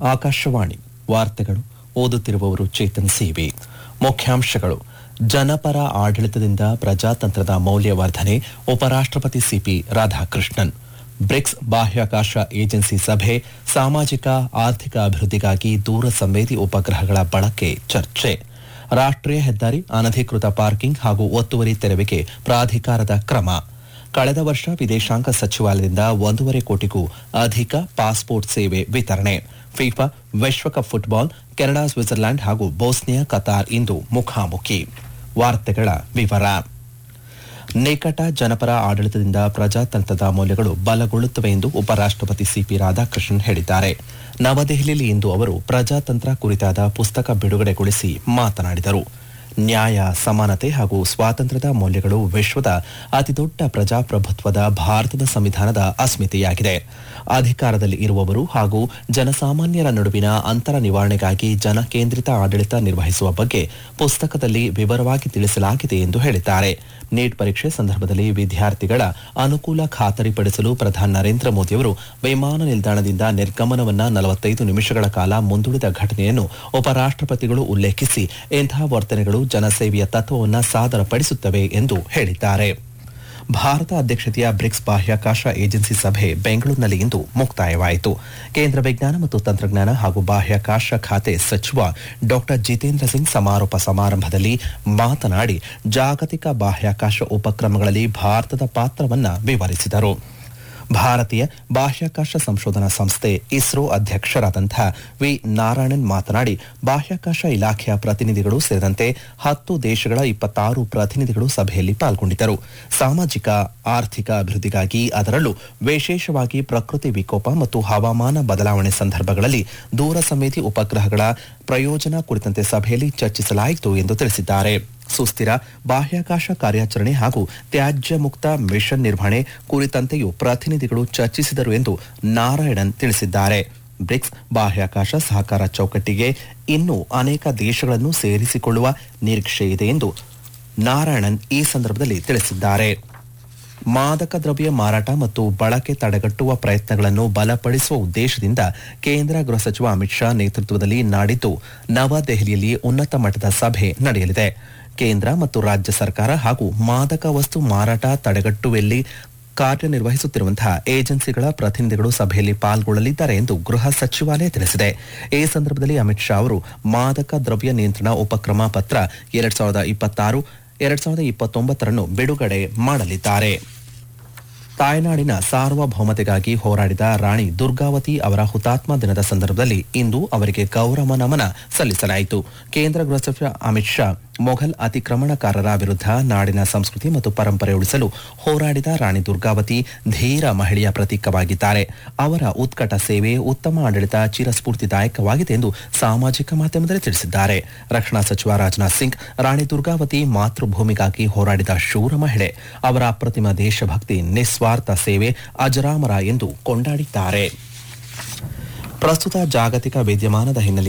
ಆಕಾಶವಾಣಿ ವಾರ್ತೆಗಳು ಓದುತ್ತಿರುವವರು ಚೇತನ್ ಸಿವಿ ಮುಖ್ಯಾಂಶಗಳು ಜನಪರ ಆಡಳಿತದಿಂದ ಪ್ರಜಾತಂತ್ರದ ಮೌಲ್ಯವರ್ಧನೆ ಉಪರಾಷ್ಟ್ರಪತಿ ಸಿಪಿ ರಾಧಾಕೃಷ್ಣನ್ ಬ್ರಿಕ್ಸ್ ಬಾಹ್ಯಾಕಾಶ ಏಜೆನ್ಸಿ ಸಭೆ ಸಾಮಾಜಿಕ ಆರ್ಥಿಕ ಅಭಿವೃದ್ಧಿಗಾಗಿ ದೂರ ಸಂವೇದಿ ಉಪಗ್ರಹಗಳ ಬಳಕೆ ಚರ್ಚೆ ರಾಷ್ಟ್ರೀಯ ಹೆದ್ದಾರಿ ಅನಧಿಕೃತ ಪಾರ್ಕಿಂಗ್ ಹಾಗೂ ಒತ್ತುವರಿ ತೆರವಿಗೆ ಪ್ರಾಧಿಕಾರದ ಕ್ರಮ ಕಳೆದ ವರ್ಷ ವಿದೇಶಾಂಗ ಸಚಿವಾಲಯದಿಂದ ಒಂದೂವರೆ ಕೋಟಿಗೂ ಅಧಿಕ ಪಾಸ್ಪೋರ್ಟ್ ಸೇವೆ ವಿತರಣೆ ಫಿಫಾ ವಿಶ್ವಕಪ್ ಫುಟ್ಬಾಲ್ ಕೆನಡಾ ಸ್ವಿಟ್ಜರ್ಲೆಂಡ್ ಹಾಗೂ ಬೋಸ್ನಿಯಾ ಕತಾರ್ ಇಂದು ಮುಖಾಮುಖಿ ವಾರ್ತೆಗಳ ವಿವರ ನಿಕಟ ಜನಪರ ಆಡಳಿತದಿಂದ ಪ್ರಜಾತಂತ್ರದ ಮೌಲ್ಯಗಳು ಬಲಗೊಳ್ಳುತ್ತವೆ ಎಂದು ಉಪರಾಷ್ಟ್ರಪತಿ ಸಿಪಿ ರಾಧಾಕೃಷ್ಣನ್ ಹೇಳಿದ್ದಾರೆ ನವದೆಹಲಿಯಲ್ಲಿ ಇಂದು ಅವರು ಪ್ರಜಾತಂತ್ರ ಕುರಿತಾದ ಪುಸ್ತಕ ಬಿಡುಗಡೆಗೊಳಿಸಿ ಮಾತನಾಡಿದರು ನ್ಯಾಯ ಸಮಾನತೆ ಹಾಗೂ ಸ್ವಾತಂತ್ರ್ಯದ ಮೌಲ್ಯಗಳು ವಿಶ್ವದ ಅತಿದೊಡ್ಡ ಪ್ರಜಾಪ್ರಭುತ್ವದ ಭಾರತದ ಸಂವಿಧಾನದ ಅಸ್ಮಿತೆಯಾಗಿದೆ ಅಧಿಕಾರದಲ್ಲಿ ಇರುವವರು ಹಾಗೂ ಜನಸಾಮಾನ್ಯರ ನಡುವಿನ ಅಂತರ ನಿವಾರಣೆಗಾಗಿ ಜನಕೇಂದ್ರಿತ ಆಡಳಿತ ನಿರ್ವಹಿಸುವ ಬಗ್ಗೆ ಪುಸ್ತಕದಲ್ಲಿ ವಿವರವಾಗಿ ತಿಳಿಸಲಾಗಿದೆ ಎಂದು ಹೇಳಿದ್ದಾರೆ ನೀಟ್ ಪರೀಕ್ಷೆ ಸಂದರ್ಭದಲ್ಲಿ ವಿದ್ಯಾರ್ಥಿಗಳ ಅನುಕೂಲ ಖಾತರಿಪಡಿಸಲು ಪ್ರಧಾನಿ ನರೇಂದ್ರ ಮೋದಿಯವರು ವಿಮಾನ ನಿಲ್ದಾಣದಿಂದ ನಿರ್ಗಮನವನ್ನ ನಲವತ್ತೈದು ನಿಮಿಷಗಳ ಕಾಲ ಮುಂದೂಡಿದ ಘಟನೆಯನ್ನು ಉಪರಾಷ್ಟ್ರಪತಿಗಳು ಉಲ್ಲೇಖಿಸಿ ಇಂತಹ ವರ್ತನೆಗಳು ಜನಸೇವೆಯ ತತ್ವವನ್ನು ಸಾದರಪಡಿಸುತ್ತವೆ ಎಂದು ಹೇಳಿದ್ದಾರೆ ಭಾರತ ಅಧ್ಯಕ್ಷತೆಯ ಬ್ರಿಕ್ಸ್ ಬಾಹ್ಯಾಕಾಶ ಏಜೆನ್ಸಿ ಸಭೆ ಬೆಂಗಳೂರಿನಲ್ಲಿ ಇಂದು ಮುಕ್ತಾಯವಾಯಿತು ಕೇಂದ್ರ ವಿಜ್ಞಾನ ಮತ್ತು ತಂತ್ರಜ್ಞಾನ ಹಾಗೂ ಬಾಹ್ಯಾಕಾಶ ಖಾತೆ ಸಚಿವ ಡಾಕ್ಟರ್ ಜಿತೇಂದ್ರ ಸಿಂಗ್ ಸಮಾರೋಪ ಸಮಾರಂಭದಲ್ಲಿ ಮಾತನಾಡಿ ಜಾಗತಿಕ ಬಾಹ್ಯಾಕಾಶ ಉಪಕ್ರಮಗಳಲ್ಲಿ ಭಾರತದ ಪಾತ್ರವನ್ನ ವಿವರಿಸಿದರು ಭಾರತೀಯ ಬಾಹ್ಯಾಕಾಶ ಸಂಶೋಧನಾ ಸಂಸ್ಥೆ ಇಸ್ರೋ ಅಧ್ಯಕ್ಷರಾದಂತಹ ವಿ ನಾರಾಯಣನ್ ಮಾತನಾಡಿ ಬಾಹ್ಯಾಕಾಶ ಇಲಾಖೆಯ ಪ್ರತಿನಿಧಿಗಳು ಸೇರಿದಂತೆ ಹತ್ತು ದೇಶಗಳ ಇಪ್ಪತ್ತಾರು ಪ್ರತಿನಿಧಿಗಳು ಸಭೆಯಲ್ಲಿ ಪಾಲ್ಗೊಂಡಿದ್ದರು ಸಾಮಾಜಿಕ ಆರ್ಥಿಕ ಅಭಿವೃದ್ಧಿಗಾಗಿ ಅದರಲ್ಲೂ ವಿಶೇಷವಾಗಿ ಪ್ರಕೃತಿ ವಿಕೋಪ ಮತ್ತು ಹವಾಮಾನ ಬದಲಾವಣೆ ಸಂದರ್ಭಗಳಲ್ಲಿ ದೂರ ಸಂವೇದಿ ಉಪಗ್ರಹಗಳ ಪ್ರಯೋಜನ ಕುರಿತಂತೆ ಸಭೆಯಲ್ಲಿ ಚರ್ಚಿಸಲಾಯಿತು ಎಂದು ತಿಳಿಸಿದ್ದಾರೆ ಸುಸ್ಥಿರ ಬಾಹ್ಯಾಕಾಶ ಕಾರ್ಯಾಚರಣೆ ಹಾಗೂ ತ್ಯಾಜ್ಯ ಮುಕ್ತ ಮಿಷನ್ ನಿರ್ವಹಣೆ ಕುರಿತಂತೆಯೂ ಪ್ರತಿನಿಧಿಗಳು ಚರ್ಚಿಸಿದರು ಎಂದು ನಾರಾಯಣನ್ ತಿಳಿಸಿದ್ದಾರೆ ಬ್ರಿಕ್ಸ್ ಬಾಹ್ಯಾಕಾಶ ಸಹಕಾರ ಚೌಕಟ್ಟಿಗೆ ಇನ್ನೂ ಅನೇಕ ದೇಶಗಳನ್ನು ಸೇರಿಸಿಕೊಳ್ಳುವ ನಿರೀಕ್ಷೆ ಇದೆ ಎಂದು ನಾರಾಯಣನ್ ಈ ಸಂದರ್ಭದಲ್ಲಿ ತಿಳಿಸಿದ್ದಾರೆ ಮಾದಕ ದ್ರವ್ಯ ಮಾರಾಟ ಮತ್ತು ಬಳಕೆ ತಡೆಗಟ್ಟುವ ಪ್ರಯತ್ನಗಳನ್ನು ಬಲಪಡಿಸುವ ಉದ್ದೇಶದಿಂದ ಕೇಂದ್ರ ಗೃಹ ಸಚಿವ ಅಮಿತ್ ಶಾ ನೇತೃತ್ವದಲ್ಲಿ ನಾಡಿದ್ದು ನವದೆಹಲಿಯಲ್ಲಿ ಉನ್ನತ ಮಟ್ಟದ ಸಭೆ ನಡೆಯಲಿದೆ ಕೇಂದ್ರ ಮತ್ತು ರಾಜ್ಯ ಸರ್ಕಾರ ಹಾಗೂ ಮಾದಕ ವಸ್ತು ಮಾರಾಟ ತಡೆಗಟ್ಟುವಲ್ಲಿ ಕಾರ್ಯನಿರ್ವಹಿಸುತ್ತಿರುವಂತಹ ಏಜೆನ್ಸಿಗಳ ಪ್ರತಿನಿಧಿಗಳು ಸಭೆಯಲ್ಲಿ ಪಾಲ್ಗೊಳ್ಳಲಿದ್ದಾರೆ ಎಂದು ಗೃಹ ಸಚಿವಾಲಯ ತಿಳಿಸಿದೆ ಈ ಸಂದರ್ಭದಲ್ಲಿ ಅಮಿತ್ ಶಾ ಅವರು ಮಾದಕ ದ್ರವ್ಯ ನಿಯಂತ್ರಣ ಉಪಕ್ರಮ ಪತ್ರ ಎರಡ್ ಸಾವಿರದ ಇಪ್ಪತ್ತಾರು ಎರಡ್ ಸಾವಿರದ ಇಪ್ಪತ್ತೊಂಬತ್ತರನ್ನು ಬಿಡುಗಡೆ ಮಾಡಲಿದ್ದಾರೆ ತಾಯ್ನಾಡಿನ ಸಾರ್ವಭೌಮತೆಗಾಗಿ ಹೋರಾಡಿದ ರಾಣಿ ದುರ್ಗಾವತಿ ಅವರ ಹುತಾತ್ಮ ದಿನದ ಸಂದರ್ಭದಲ್ಲಿ ಇಂದು ಅವರಿಗೆ ಗೌರವ ನಮನ ಸಲ್ಲಿಸಲಾಯಿತು ಕೇಂದ್ರ ಗೃಹ ಸಚಿವ ಅಮಿತ್ ಶಾ ಮೊಘಲ್ ಅತಿಕ್ರಮಣಕಾರರ ವಿರುದ್ಧ ನಾಡಿನ ಸಂಸ್ಕೃತಿ ಮತ್ತು ಪರಂಪರೆ ಉಳಿಸಲು ಹೋರಾಡಿದ ರಾಣಿ ದುರ್ಗಾವತಿ ಧೀರ ಮಹಿಳೆಯ ಪ್ರತೀಕವಾಗಿದ್ದಾರೆ ಅವರ ಉತ್ಕಟ ಸೇವೆ ಉತ್ತಮ ಆಡಳಿತ ಚಿರಸ್ಫೂರ್ತಿದಾಯಕವಾಗಿದೆ ಎಂದು ಸಾಮಾಜಿಕ ಮಾಧ್ಯಮದಲ್ಲಿ ತಿಳಿಸಿದ್ದಾರೆ ರಕ್ಷಣಾ ಸಚಿವ ರಾಜನಾಥ್ ಸಿಂಗ್ ರಾಣಿ ದುರ್ಗಾವತಿ ಮಾತೃಭೂಮಿಗಾಗಿ ಹೋರಾಡಿದ ಶೂರ ಮಹಿಳೆ ಅವರ ಅಪ್ರತಿಮ ದೇಶಭಕ್ತಿ ನಿಸ್ವಾರ್ಥ ಸೇವೆ ಅಜರಾಮರ ಎಂದು ಕೊಂಡಾಡಿದ್ದಾರೆ ಪ್ರಸ್ತುತ ಜಾಗತಿಕ ವಿದ್ಯಮಾನದ ಹಿನ್ನೆಲೆ